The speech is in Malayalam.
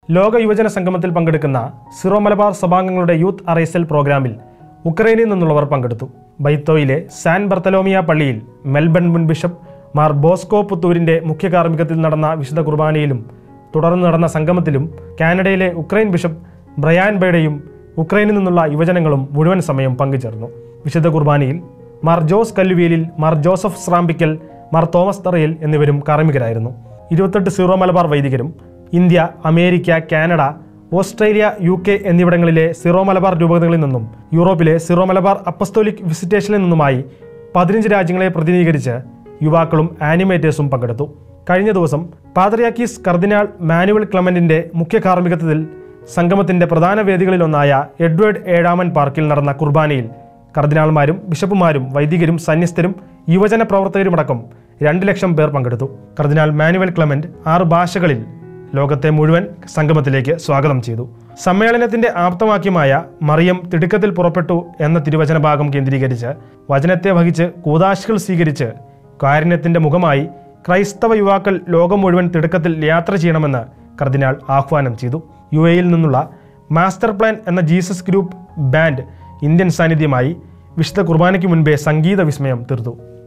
ലോക യുവജന സംഗമത്തിൽ പങ്കെടുക്കുന്ന സിറോ മലബാർ സഭാംഗങ്ങളുടെ യൂത്ത് അറൈസൽ പ്രോഗ്രാമിൽ ഉക്രൈനിൽ നിന്നുള്ളവർ പങ്കെടുത്തു ബൈത്തോയിലെ സാൻ ബർത്തലോമിയ പള്ളിയിൽ മെൽബൺ മുൻ ബിഷപ്പ് മാർ ബോസ്കോ പുത്തൂരിന്റെ മുഖ്യ കാർമ്മികത്തിൽ നടന്ന വിശുദ്ധ കുർബാനയിലും തുടർന്ന് നടന്ന സംഗമത്തിലും കാനഡയിലെ ഉക്രൈൻ ബിഷപ്പ് ബ്രയാൻ ബേഡയും ഉക്രൈനിൽ നിന്നുള്ള യുവജനങ്ങളും മുഴുവൻ സമയം പങ്കുചേർന്നു വിശുദ്ധ കുർബാനയിൽ മാർ ജോസ് കല്ലുവേലിൽ മാർ ജോസഫ് സ്രാമ്പിക്കൽ മാർ തോമസ് തറയിൽ എന്നിവരും കാർമ്മികരായിരുന്നു ഇരുപത്തെട്ട് സീറോ മലബാർ വൈദികരും India America Canada Australia U K എന്നിവിടങ്ങളിലെ സിറോ മലബാർ രൂപതകളിൽ നിന്നും യൂറോപ്പിലെ സിറോ മലബാർ അപ്പസ്തോലിക് വിസിറ്റേഷനിൽ നിന്നുമായി പതിനഞ്ച് രാജ്യങ്ങളെ പ്രതിനിധീകരിച്ച് യുവാക്കളും ആനിമേറ്റേഴ്സും പങ്കെടുത്തു കഴിഞ്ഞ ദിവസം പാദ്രിയാക്കീസ് കർദിനാൾ മാനുവൽ ക്ലമന്റിന്റെ മുഖ്യ കാർമ്മികത്വത്തിൽ സംഗമത്തിന്റെ പ്രധാന വേദികളിലൊന്നായ എഡ്വേർഡ് ഏഴാമൻ പാർക്കിൽ നടന്ന കുർബാനയിൽ കർദിനാൾമാരും ബിഷപ്പുമാരും വൈദികരും സന്യസ്തരും യുവജന പ്രവർത്തകരുമടക്കം രണ്ട് ലക്ഷം പേർ പങ്കെടുത്തു കർദിനാൾ മാനുവൽ ക്ലമന്റ് ആറ് ഭാഷകളിൽ ലോകത്തെ മുഴുവൻ സംഗമത്തിലേക്ക് സ്വാഗതം ചെയ്തു സമ്മേളനത്തിന്റെ ആപ്തവാക്യമായ മറിയം തിടുക്കത്തിൽ പുറപ്പെട്ടു എന്ന തിരുവചന ഭാഗം കേന്ദ്രീകരിച്ച് വചനത്തെ വഹിച്ച് കൂതാശികൾ സ്വീകരിച്ച് കാരുണ്യത്തിന്റെ മുഖമായി ക്രൈസ്തവ യുവാക്കൾ ലോകം മുഴുവൻ തിടുക്കത്തിൽ യാത്ര ചെയ്യണമെന്ന് കർദിനാൾ ആഹ്വാനം ചെയ്തു യു എയിൽ നിന്നുള്ള മാസ്റ്റർ പ്ലാൻ എന്ന ജീസസ് ഗ്രൂപ്പ് ബാൻഡ് ഇന്ത്യൻ സാന്നിധ്യമായി വിശുദ്ധ കുർബാനയ്ക്ക് മുൻപേ സംഗീത വിസ്മയം തീർത്തു